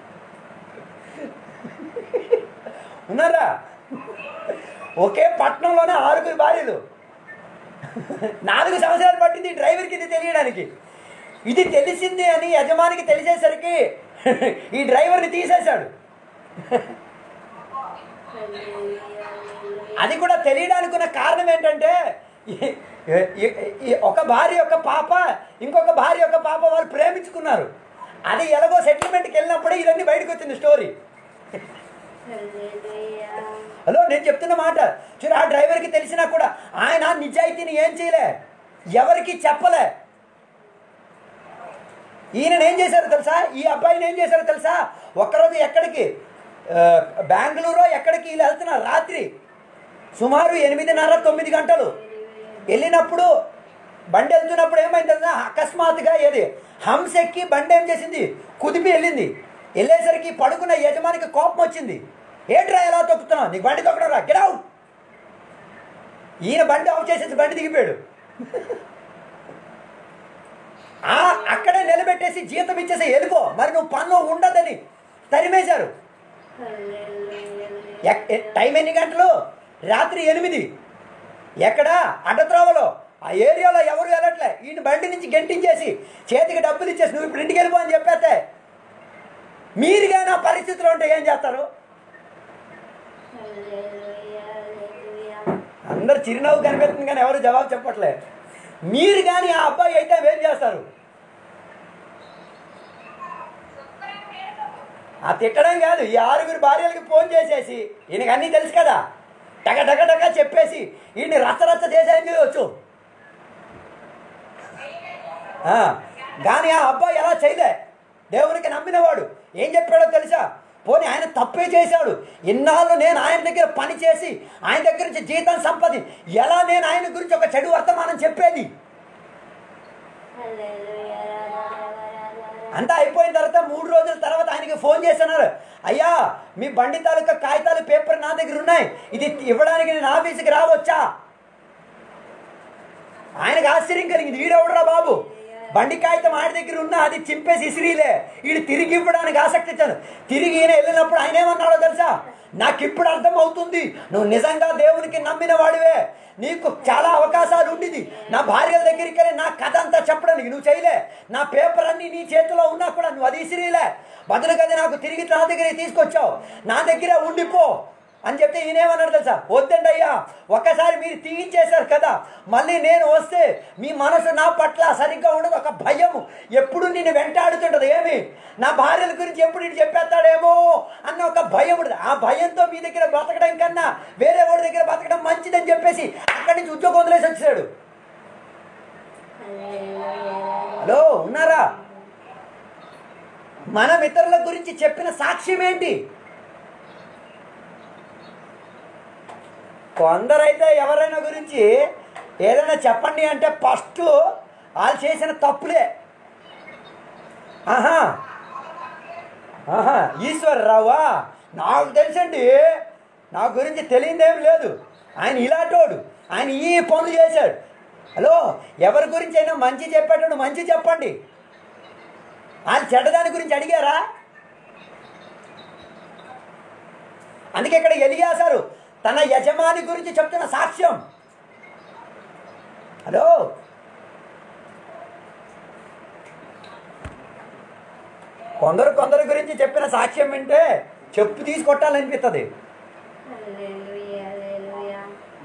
ఉన్నారా ఒకే పట్టణంలోనే ఆరుగురు భార్యలు నాలుగు సంవత్సరాలు పట్టింది ఈ డ్రైవర్కి ఇది తెలియడానికి ఇది తెలిసింది అని యజమానికి తెలిసేసరికి ఈ డ్రైవర్ని తీసేశాడు అది కూడా తెలియడానికి ఉన్న కారణం ఏంటంటే ఈ- ఈ- ఈ ఒక భార్య యొక్క పాప ఇంకొక భార్య యొక్క పాప వాళ్ళు ప్రేమించుకున్నారు అది ఎలాగో సెటిల్మెంట్కి వెళ్ళినప్పుడే ఇవన్నీ బయటకు వచ్చింది స్టోరీ హల్లెలూయా హలో నేను చెప్తున్న మాట చూడు ఆ డ్రైవర్కి తెలిసినా కూడా ఆయన నిజాయితీని ఏం చేయలే ఎవరికి చెప్పలే ఈయన ఏం చేశారో తెలుసా ఈ అబ్బాయిని ఏం చేశారో తెలుసా ఒక్కరోజు ఎక్కడికి ఆ, బెంగళూరు ఎక్కడికి వీళ్ళు వెళ్తున్నారు రాత్రి సుమారు ఎనిమిదిన్నర తొమ్మిది గంటలు వెళ్ళినప్పుడు బండి వెళ్తున్నప్పుడు ఏమైంది తెలుసా అకస్మాత్తుగా ఏది హంస ఎక్కి బండి ఏం చేసింది కుదిపి వెళ్ళింది వెళ్ళేసరికి పడుకున్న యజమానికి కోపం వచ్చింది ఏంట్రా ఎలా తొక్కుతున్నావు నీకు బండి తొక్కడం రా గెట్ అవుట్ ఈయన బండి ఆఫ్ చేసేసి బండి దిగిపోయాడు ఆ అక్కడే నిలబెట్టేసి జీతం ఇచ్చేసి వెళ్ళిపో మరి నువ్వు పనిలో ఉండదని తరిమేశారు ఎక్- ఎ- టైం ఎన్ని గంటలు రాత్రి ఎనిమిది ఎక్కడ అడ్డత్రోవలో ఆ ఏరియాలో ఎవరు వెళ్ళట్లే ఈయన బండి నుంచి గెంటించేసి చేతికి డబ్బులు ఇచ్చేసి నువ్వు ఇప్పుడు ఇంటికి వెళ్ళిపో అని చెప్పేస్తే మీరు కానీ ఆ పరిస్థితిలో ఉంటే ఏం చేస్తారు అందరు చిరునవ్వు కనిపిస్తుంది కానీ ఎవరు జవాబు చెప్పట్లే మీరు కానీ ఆ అబ్బాయి అయితే ఏం చేస్తారు ఆ తిట్టడం కాదు ఈ ఆరుగురు భార్యలకి ఫోన్ చేసేసి ఈయనకి అన్నీ తెలుసు కదా టక టక టక చెప్పేసి ఈయన్ని రచ్చ రచ్చ చేసేయని చేయవచ్చు కానీ ఆ అబ్బాయి ఎలా చేయలే దేవునికి నమ్మినవాడు ఏం చెప్పాడో తెలుసా పోనీ ఆయన తప్పే చేశాడు ఇన్నాళ్ళు నేను ఆయన దగ్గర పని చేసి ఆయన దగ్గర నుంచి జీతం సంపాది ఎలా నేను ఆయన గురించి ఒక చెడు వర్తమానం చెప్పేది హల్లెలూయా ఆరాధన అంతా అయిపోయిన తర్వాత మూడు రోజుల తర్వాత ఆయనకి ఫోన్ చేస్తున్నారు అయ్యా మీ బండి తాలూకా కాగితాలు పేపర్ నా దగ్గర ఉన్నాయి ఇది ఇవ్వడానికి నేను ఆఫీస్కి రావచ్చా ఆయనకు ఆశ్చర్యం కలిగింది వీడెవడరా బాబు బండి కాగితం ఆయన దగ్గర ఉన్నా అది చింపేసి ఇసిరీలే వీడు తిరిగి ఇవ్వడానికి ఆసక్తి ఇచ్చాను తిరిగి ఈయన వెళ్ళినప్పుడు ఆయన ఏమన్నాడో తెలుసా నాకు ఇప్పుడు అర్థం అవుతుంది నువ్వు నిజంగా దేవునికి నమ్మిన వాడివే నీకు చాలా అవకాశాలు ఉండిది నా భార్యల దగ్గరికి వెళ్ళి నా కథ అంతా చెప్పడానికి నువ్వు చేయలే నా పేపర్ అన్ని నీ చేతిలో ఉన్నా కూడా నువ్వు అది ఇసిరీలే బదులుగా అది నాకు తిరిగి నా దగ్గరే తీసుకొచ్చావు నా దగ్గరే ఉండిపో అని చెప్తే ఈయనేమన్నాడు తెలుసా వద్దండి అయ్యా ఒక్కసారి మీరు తీయించేశారు కదా మళ్ళీ నేను వస్తే మీ మనసు నా పట్ల సరిగ్గా ఉండదు ఒక భయము ఎప్పుడు నేను వెంటాడుతుంటది ఏమి నా భార్యల గురించి ఎప్పుడు ఇటు చెప్పేస్తాడేమో అన్న ఒక భయం ఉంటుంది ఆ భయంతో మీ దగ్గర బతకడం కన్నా వేరే వాడి దగ్గర బతకడం మంచిదని చెప్పేసి అక్కడి నుంచి ఉద్యోగం వదిలేసి వచ్చాడు హలో ఉన్నారా మనం ఇతరుల గురించి చెప్పిన సాక్ష్యం ఏంటి కొందరైతే ఎవరైనా గురించి ఏదైనా చెప్పండి అంటే ఫస్ట్ వాళ్ళు చేసిన తప్పులే ఆహా ఆహా ఈశ్వరరావా నాకు తెలుసండి నా గురించి తెలియదేం లేదు ఆయన ఇలాంటోడు ఆయన ఈ పనులు చేశాడు హలో ఎవరి గురించి అయినా మంచి చెప్పేటోడు మంచి చెప్పండి వాళ్ళు చెడ్డదాని గురించి అడిగారా అందుకే ఇక్కడ ఎలియాసారు తన యజమాని గురించి చెప్తున్న సాక్ష్యం హలో కొందరు కొందరు గురించి చెప్పిన సాక్ష్యం వింటే చెప్పు తీసి కొట్టాలనిపిస్తుంది హల్లెలూయా హల్లెలూయా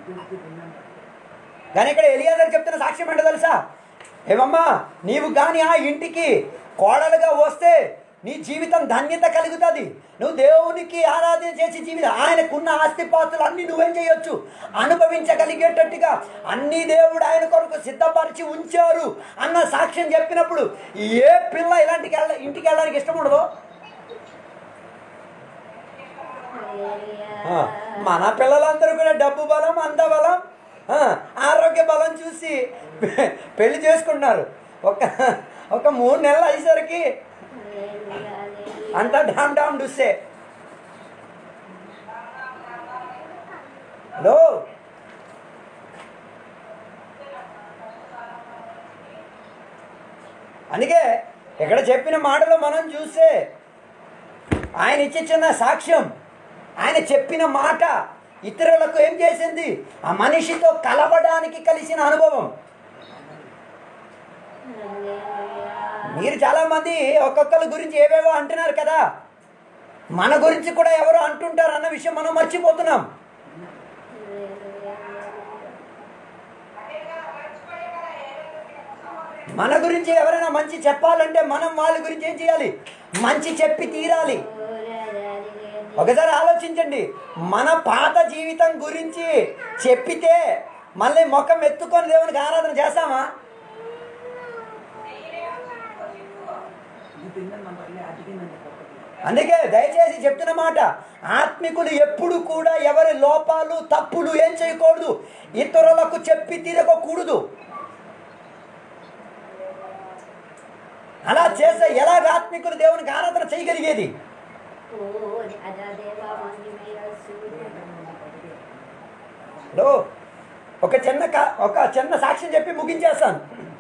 కానీ ఇక్కడ ఎలియాజర్ చెప్తున్న సాక్ష్యం ఏంటో తెలుసా ఏమమ్మా నీవు కానీ ఆ ఇంటికి కోడలుగా వస్తే నీ జీవితం ధన్యత కలుగుతుంది నువ్వు దేవునికి ఆరాధన చేసి జీవితం ఆయనకున్న ఆస్తిపాస్తులు అన్ని నువ్వేం చేయొచ్చు అనుభవించగలిగేటట్టుగా అన్ని దేవుడు ఆయన కొరకు సిద్ధపరిచి ఉంచారు అన్న సాక్ష్యం చెప్పినప్పుడు ఏ పిల్ల ఇలాంటికి వెళ్ళ ఇంటికి వెళ్ళడానికి ఇష్టం ఉండదు ఆ, మన పిల్లలందరూ కూడా డబ్బు బలం అంద బలం ఆ, ఆరోగ్య బలం చూసి పె- పెళ్లి చేసుకుంటున్నారు ఒక ఒక మూడు నెలలు అయ్యేసరికి అంతా డామ్ డామ్ డుస్సే హలో అందుకే ఇక్కడ చెప్పిన మాటలో మనం చూస్తే ఆయన ఇచ్చిన సాక్ష్యం ఆయన చెప్పిన మాట ఇతరులకు ఏం చేసింది ఆ మనిషితో కలవడానికి కలిసిన అనుభవం మీరు చాలా మంది ఒక్కొక్కరి గురించి ఏవేవో అంటున్నారు కదా మన గురించి కూడా ఎవరో అంటుంటారు అన్న విషయం మనం మర్చిపోతున్నాం మన గురించి ఎవరైనా మంచి చెప్పాలంటే మనం వాళ్ళ గురించి ఏం చేయాలి మంచి చెప్పి తీరాలి ఒకసారి ఆలోచించండి మన పాత జీవితం గురించి చెప్పితే మళ్ళీ ముఖం ఎత్తుకొని దేవునికి ఆరాధన చేస్తామా అందుకే దయచేసి చెప్తున్న మాట ఆత్మికులు ఎప్పుడు కూడా ఎవరి లోపాలు తప్పులు ఏం చేయకూడదు ఇతరులకు చెప్పి తిరగకూడదు అలా చేస్తే ఎలాగ ఆత్మికులు దేవునికి ఆరాధన చేయగలిగేది హలో ఒక చిన్న కా- ఒక చిన్న సాక్ష్యం చెప్పి ముగించేస్తాను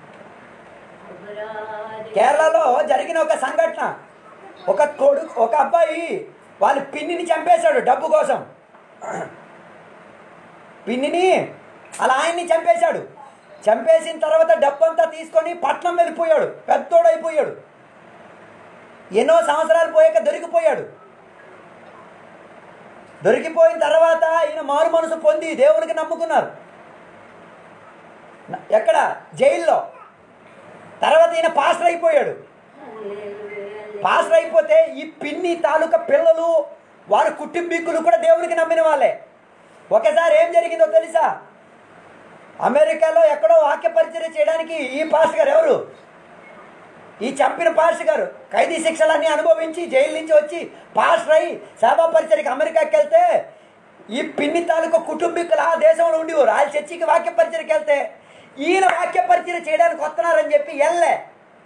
కేరళలో జరిగిన ఒక సంఘటన ఒక కొడుకు ఒక అబ్బాయి వాళ్ళ పిన్నిని చంపేశాడు డబ్బు కోసం పిన్నిని అలా ఆయన్ని చంపేశాడు చంపేసిన తర్వాత డబ్బు అంతా తీసుకొని పట్నం వెళ్ళిపోయాడు పెద్దోడైపోయాడు ఎన్నో సంవత్సరాలు పోయాక దొరికిపోయాడు దొరికిపోయిన తర్వాత ఈయన మారు మనసు పొంది దేవునికి నమ్ముకున్నారు న- ఎక్కడ జైల్లో తర్వాత ఈయన పాస్టర్ అయిపోయాడు పాస్టర్ అయిపోతే ఈ పిన్ని తాలూకా పిల్లలు వారి కుటుంబీకులు కూడా దేవునికి నమ్మిన వాళ్ళే ఒకసారి ఏం జరిగిందో తెలుసా అమెరికాలో ఎక్కడో వాక్య పరిచయం చేయడానికి ఈ పాస్టర్ గారు ఎవరు ఈ చంపిన పాస్టర్ గారు ఖైదీ శిక్షలన్నీ అనుభవించి జైలు నుంచి వచ్చి పాస్టర్ అయి సేవా పరిచయకి అమెరికాకి వెళ్తే ఈ పిన్ని తాలూకు కుటుంబీకులు ఆ దేశంలో ఉండేవారు వాళ్ళ చర్చికి వాక్య పరిచయకి వెళ్తే ఈయన వాక్య పరిచయం చేయడానికి వస్తున్నారని చెప్పి వెళ్ళే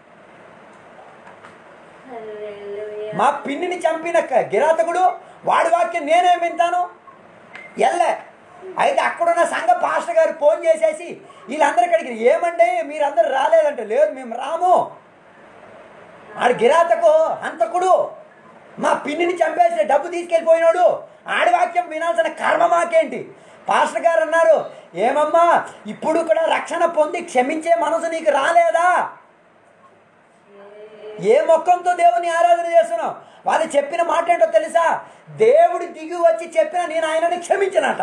హల్లెలూయా మా పిన్నిని చంపిన క- కిరాతకుడు వాడి వాక్యం నేనేం వింటాను ఎల్లే అయితే అక్కడున్న సంఘ పాస్టర్ గారు ఫోన్ చేసేసి వీళ్ళందరికీ అడిగారు ఏమండి మీరందరూ రాలేదంటే లేదు మేము రాము ఆడు గిరాతకు హంతకుడు మా పిన్నిని చంపేసి డబ్బు తీసుకెళ్ళిపోయినాడు ఆడి వాక్యం వినాల్సిన కర్మ మాకేంటి పాస్టర్ గారు అన్నారు ఏమమ్మా ఇప్పుడు కూడా రక్షణ పొంది క్షమించే మనసు నీకు రాలేదా ఏ మొక్కంతో దేవుని ఆరాధన చేస్తున్నావు వాళ్ళు చెప్పిన మాట ఏంటో తెలుసా దేవుడు దిగి వచ్చి చెప్పిన నేను ఆయనని క్షమించనట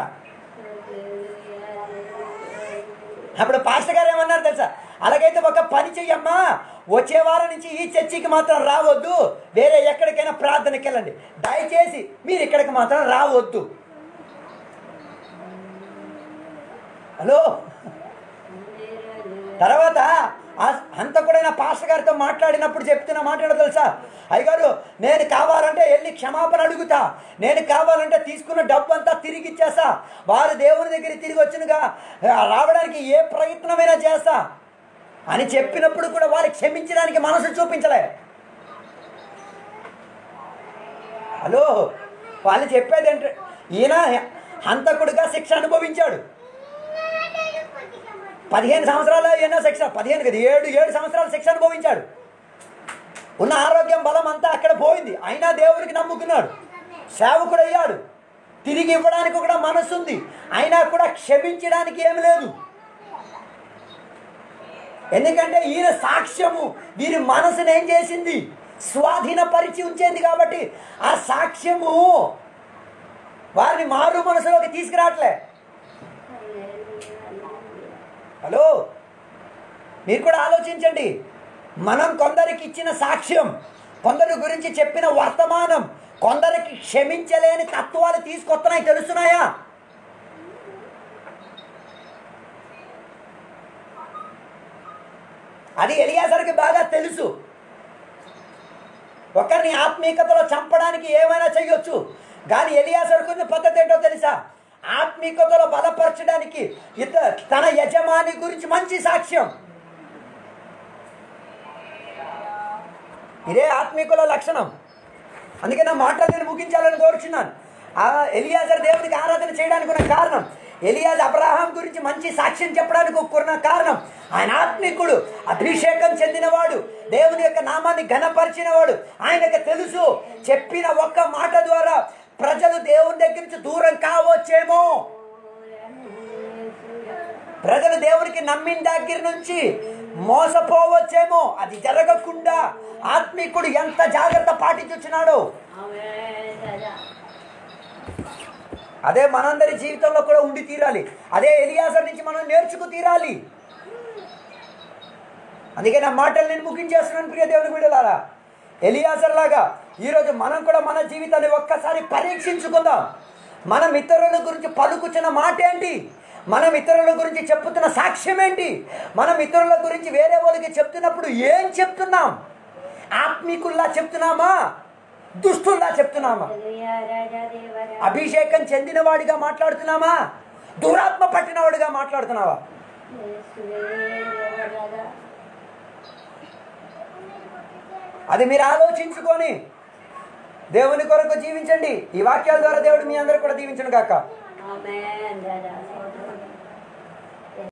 అప్పుడు పాస్టర్ గారు ఏమన్నారు తెలుసా అలాగైతే ఒక పని చెయ్యమ్మా వచ్చే వారం నుంచి ఈ చర్చికి మాత్రం రావద్దు వేరే ఎక్కడికైనా ప్రార్థనకి వెళ్ళండి దయచేసి మీరు ఇక్కడికి మాత్రం రావద్దు హలో తర్వాత ఆ హంతకుడైన పాస్టర్ గారితో మాట్లాడినప్పుడు చెప్తున్న మాట ఏంటో తెలుసా అయ్యగారు నేను కావాలంటే వెళ్ళి క్షమాపణ అడుగుతా నేను కావాలంటే తీసుకున్న డబ్బు అంతా తిరిగి ఇచ్చేస్తా వారు దేవుని దగ్గర తిరిగి వచ్చినగా రావడానికి ఏ ప్రయత్నమైనా చేస్తా అని చెప్పినప్పుడు కూడా వారు క్షమించడానికి మనసు చూపించలే హలో వాళ్ళు చెప్పేది ఏంటంటే ఈయన హంతకుడిగా శిక్ష అనుభవించాడు పదిహేను సంవత్సరాలు ఎన్నో శిక్ష పదిహేను కదా ఏడు ఏడు సంవత్సరాల శిక్ష అనుభవించాడు ఉన్న ఆరోగ్యం బలం అంతా అక్కడ పోయింది అయినా దేవుడికి నమ్ముకున్నాడు సేవకుడు అయ్యాడు తిరిగి ఇవ్వడానికి కూడా మనసు ఉంది అయినా కూడా క్షమించడానికి ఏమి లేదు ఎందుకంటే ఈయన సాక్ష్యము వీరి మనసును ఏం చేసింది స్వాధీనపరిచి ఉంచేది కాబట్టి ఆ సాక్ష్యము వారిని మారు మనసులోకి తీసుకురావట్లే హలో మీరు కూడా ఆలోచించండి మనం కొందరికి ఇచ్చిన సాక్ష్యం కొందరి గురించి చెప్పిన వర్తమానం కొందరికి క్షమించలేని తత్వాలు తీసుకొస్తున్నాయి తెలుస్తున్నాయా అది ఎలియాసరికి బాగా తెలుసు ఒకరిని ఆత్మీయతలో చంపడానికి ఏమైనా చేయొచ్చు కానీ ఎలియాసరుకున్న పద్ధతి ఏంటో తెలుసా ఆత్మీయతలో బలపరచడానికి ఇత తన యజమాని గురించి మంచి సాక్ష్యం ఇదే ఆత్మీకుల లక్షణం అందుకే నా మాటలు నేను ముగించాలని కోరుచున్నాను ఆ ఎలియాజర్ దేవునికి ఆరాధన చేయడానికి ఉన్న కారణం ఎలియాజ్ అబ్రహాం గురించి మంచి సాక్ష్యం చెప్పడానికి ఉన్న కారణం ఆయన ఆత్మికుడు అభిషేకం చెందినవాడు దేవుని యొక్క నామాన్ని ఘనపరిచినవాడు ఆయనకు తెలుసు చెప్పిన ఒక్క మాట ద్వారా ప్రజలు దేవుని దగ్గర నుంచి దూరం కావచ్చేమో ప్రజలు దేవునికి నమ్మిన దగ్గర నుంచి మోసపోవచ్చేమో అది జరగకుండా ఆత్మికుడు ఎంత జాగ్రత్త పాటించుచున్నాడో అదే మనందరి జీవితంలో కూడా ఉండి తీరాలి అదే ఎలియాసర్ నుంచి మనం నేర్చుకు తీరాలి అందుకే నా మాటలు నేను ముగించేస్తున్నాను ప్రియ దేవుని బిడ్డలారా ఎలియాసర్ లాగా ఈరోజు మనం కూడా మన జీవితాన్ని ఒక్కసారి పరీక్షించుకుందాం మనం ఇతరుల గురించి పలుకుచున్న మాట ఏంటి మనం ఇతరుల గురించి చెప్తున్న సాక్ష్యం ఏంటి మనం ఇతరుల గురించి వేరే వాళ్ళకి చెప్తున్నప్పుడు ఏం చెప్తున్నాం ఆత్మీకుల్లా చెప్తున్నామా దుష్టుల్లా చెప్తున్నామా అభిషేకం చెందినవాడిగా మాట్లాడుతున్నామా దురాత్మ పట్టినవాడిగా మాట్లాడుతున్నావా అది మీరు ఆలోచించుకొని దేవుని కొరకు జీవించండి ఈ వాక్యాల ద్వారా దేవుడు మీ అందరు కూడా దీవించను కాక Amen.